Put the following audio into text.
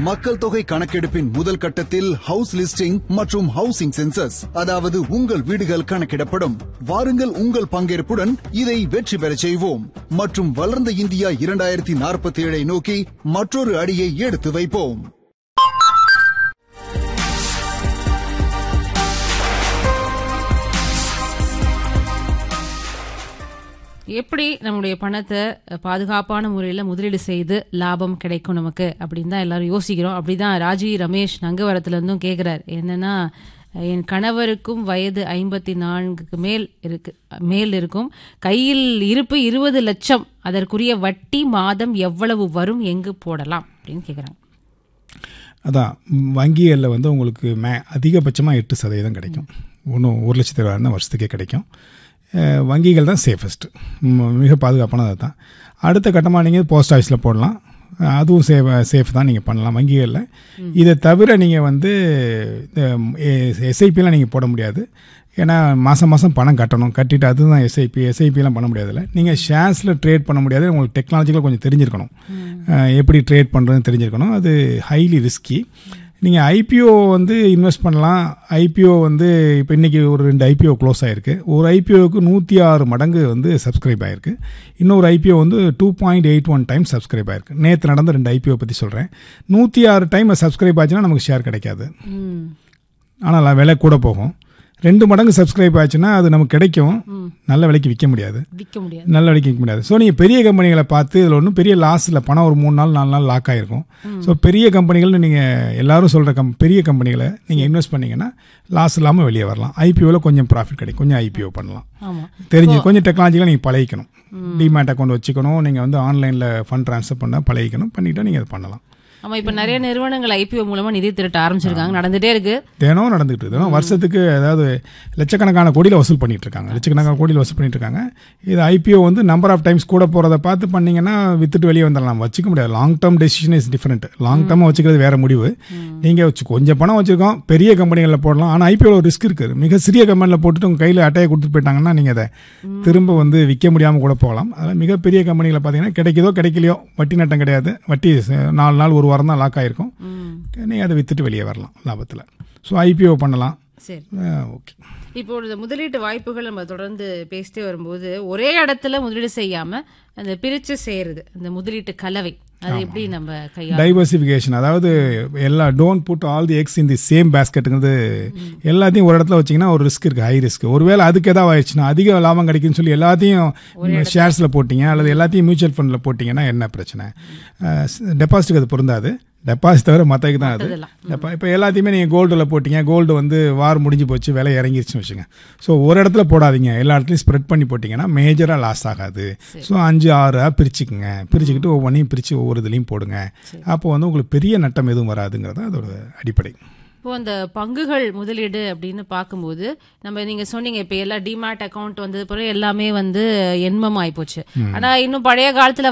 மக்கள் தொகை கணக்கெடுப்பின் முதல் கட்டத்தில் ஹவுஸ் லிஸ்டிங் மற்றும் ஹவுசிங் சென்சஸ் அதாவது உங்கள் வீடுகள் கணக்கிடப்படும் வாருங்கள் உங்கள் பங்கேற்புடன் இதை வெற்றி பெறச் செய்வோம் மற்றும் வளர்ந்த இந்தியா இரண்டாயிரத்தி நாற்பத்தி ஏழை நோக்கி மற்றொரு அடியை எடுத்து வைப்போம் எப்படி நம்முடைய பணத்தை பாதுகாப்பான முறையில் முதலீடு செய்து லாபம் கிடைக்கும் நமக்கு அப்படின்னு தான் எல்லாரும் யோசிக்கிறோம் அப்படிதான் ராஜி ரமேஷ் நங்கவரத்துல இருந்தும் கேட்குறார் என்னன்னா என் கணவருக்கும் வயது ஐம்பத்தி நான்குக்கு மேல் இருக்கு மேல் இருக்கும் கையில் இருப்பு இருபது லட்சம் அதற்குரிய வட்டி மாதம் எவ்வளவு வரும் எங்கு போடலாம் அப்படின்னு கேட்குறாங்க அதான் ம், வங்கிகளில் வந்து உங்களுக்கு மே அதிகபட்சமாக எட்டு சதவீதம் கிடைக்கும் ஒன்றும் ஒரு லட்சத்தி இருபதாயிரம் வருஷத்துக்கே கிடைக்கும் அஹ், வங்கிகள் தான் சேஃபஸ்ட்டு மிக பாதுகாப்பானது தான் அடுத்த கட்டமாக நீங்கள் போஸ்ட் ஆஃபீஸில் போடலாம் அஹ், அதுவும் சேஃப் சேஃப் தான் நீங்கள் பண்ணலாம் வங்கிகளில் இதை தவிர நீங்கள் வந்து எஸ்ஐபிலாம் நீங்கள் போட முடியாது ஏன்னா மாதம் மாதம் பணம் கட்டணும் கட்டிட்டு அதுதான் எஸ்ஐபி எஸ்ஐபிலாம் பண்ண முடியாதுல்ல நீங்கள் ஷேர்ஸில் ட்ரேட் பண்ண முடியாது உங்களுக்கு டெக்னாலஜிக்கல் கொஞ்சம் தெரிஞ்சிருக்கணும் அஹ், எப்படி ட்ரேட் பண்ணுறதுன்னு தெரிஞ்சிருக்கணும் அது ஹைலி ரிஸ்கி நீங்கள் ஐபிஓ வந்து இன்வெஸ்ட் பண்ணலாம் ஐபிஓ வந்து இப்போ இன்றைக்கி ஒரு ரெண்டு ஐபிஓ க்ளோஸ் ஆகிருக்கு ஒரு ஐபிஓவுக்கு நூற்றி ஆறு மடங்கு வந்து சப்ஸ்கிரைப் ஆகிருக்கு இன்னொரு ஐபிஓ வந்து two point eight one time subscribe ஆகிருக்கு நேற்று நடந்த ரெண்டு ஐபிஓ பற்றி சொல்கிறேன் நூற்றி ஆறு டைம் சப்ஸ்கிரைப் ஆச்சுன்னா நமக்கு ஷேர் கிடைக்காது ம் ஆனால் விலை கூட போகும் ரெண்டு மடங்கு சப்ஸ்கிரைப் ஆச்சுன்னா அது நமக்கு கிடைக்கும் நல்ல விலைக்கு விற்க முடியாது விற்க முடியாது நல்ல விலைக்கு விற்க முடியாது ஸோ நீங்கள் பெரிய கம்பெனிகளை பார்த்து இதில் ஒன்றும் பெரிய லாஸ் இல்லை பணம் ஒரு மூணு நாள் நாலு நாள் லாக் ஆகிருக்கும் ஸோ பெரிய கம்பெனிகள் நீங்கள் எல்லாரும் சொல்கிற கம் பெரிய கம்பெனிகளை நீங்கள் இன்வெஸ்ட் பண்ணீங்கன்னா லாஸ் இல்லாமல் வெளியே வரலாம் ஐபிஓவில் கொஞ்சம் ப்ராஃபிட் கிடைக்கும் கொஞ்சம் ஐபிஓ பண்ணலாம் ஆமாம் தெரிஞ்சு கொஞ்சம் டெக்னாலஜியில் நீங்கள் பழகிக்கணும் டிமேட் அக்கௌண்ட் வச்சுக்கணும் நீங்கள் வந்து ஆன்லைனில் ஃபண்ட் ட்ரான்ஸ்ஃபர் பண்ண பழகிக்கணும் பண்ணிக்கிட்டால் நீங்கள் அது பண்ணலாம் ஆமா இப்ப நிறைய நிறுவனங்கள் ஐபிஓ மூலமா நிதி திரட்ட ஆரம்பிச்சிருக்காங்க நடந்துட்டே இருக்கு தினம் நடந்துகிட்டு இருக்கு தினம் வருஷத்துக்கு அதாவது லட்சக்கணக்கான கோடியில் வசூல் பண்ணிட்டு இருக்காங்க லட்சக்கணக்கான கோடியில் வசூல் பண்ணிட்டு இருக்காங்க இது ஐபிஓ வந்து நம்பர் ஆஃப் டைம்ஸ் கூட போகிறத பார்த்து பண்ணீங்கன்னா வித்துட்டு வெளியே வந்துடலாம் வச்சுக்க முடியாது long term decision is different long டேர்மாக வச்சுக்கிறது வேற முடிவு நீங்கள் வச்சு கொஞ்சம் பணம் வச்சுருக்கோம் பெரிய கம்பெனிகளில் போடலாம் ஆனால் ஐபிஓவில் ஒரு ரிஸ்க் இருக்குது மிக சிறிய கம்பெனியில் போட்டுட்டு உங்கள் கையில் அட்டையை கொடுத்துட்டு போயிட்டாங்கன்னா நீங்கள் அதை திரும்ப வந்து விற்க முடியாமல் கூட போகலாம் அதில் மிகப்பெரிய கம்பெனிகளை பார்த்தீங்கன்னா கிடைக்குதோ கிடைக்கலையோ வட்டி நட்டம் கிடையாது வட்டி ச- நாலு நாள் ஒரு வாரம் தான் லாக் ஆகிருக்கும் நீங்கள் அதை வித்துட்டு வெளியே வரலாம் லாபத்தில் ஸோ ஐபிஓ பண்ணலாம் சரி ஓகே இப்போ இந்த முதலீட்டு வாய்ப்புகள் நம்ம தொடர்ந்து பேசிட்டே வரும்போது ஒரே இடத்துல முதலீடு செய்யாம அந்த பிரிச்சு செய்யறது அந்த முதலீட்டு கலவை அது எப்படி நம்ம கையாள டைவர்சிஃபிகேஷன் அதாவது எல்லா don't put all the eggs in the same பேஸ்கெட்டுங்கிறது எல்லாத்தையும் ஒரு இடத்துல வச்சிங்கன்னா ஒரு ரிஸ்க் இருக்குது ஹை ரிஸ்க் ஒருவேளை அதுக்கு ஏதாவது ஆயிடுச்சுன்னா அதிக லாபம் கிடைக்குன்னு சொல்லி எல்லாத்தையும் ஷேர்ஸில் போட்டிங்க அல்லது எல்லாத்தையும் மியூச்சுவல் ஃபண்டில் போட்டிங்கன்னா என்ன பிரச்சனை டெபாசிட்டுக்கு அது பொருந்தாது டெபாசிட் தவிர மற்றதுக்கு தான் அது மத்ததெல்லாம். டெபா இப்போ எல்லாத்தையுமே நீங்கள் கோல்டில் போட்டிங்க கோல்டு வந்து வார் முடிஞ்சு போச்சு விலை இறங்கிருச்சுன்னு வச்சுங்க ஸோ ஒரு இடத்துல போடாதீங்க எல்லா இடத்துலையும் ஸ்ப்ரெட் பண்ணி போட்டிங்கன்னா மேஜராக லாஸ் ஆகாது ஸோ அஞ்சு ஆறாக பிரிச்சுக்குங்க பிரிச்சுக்கிட்டு ஒவ்வொன்றையும் பிரித்து ஒவ்வொரு இதுலையும் போடுங்க அப்போ வந்து உங்களுக்கு பெரிய நட்டம் எதுவும் வராதுங்கிறது தான் அதோட அடிப்படை இப்போ அந்த பங்குகள் முதலீடு அப்படின்னு பார்க்கும்போது நம்ம நீங்க சொன்னீங்க இப்ப எல்லாம் டிமாட் அக்கவுண்ட் வந்தது பிறகு எல்லாமே வந்து எண்மம் ஆயிப்போச்சு ஆனா இன்னும் பழைய காலத்துல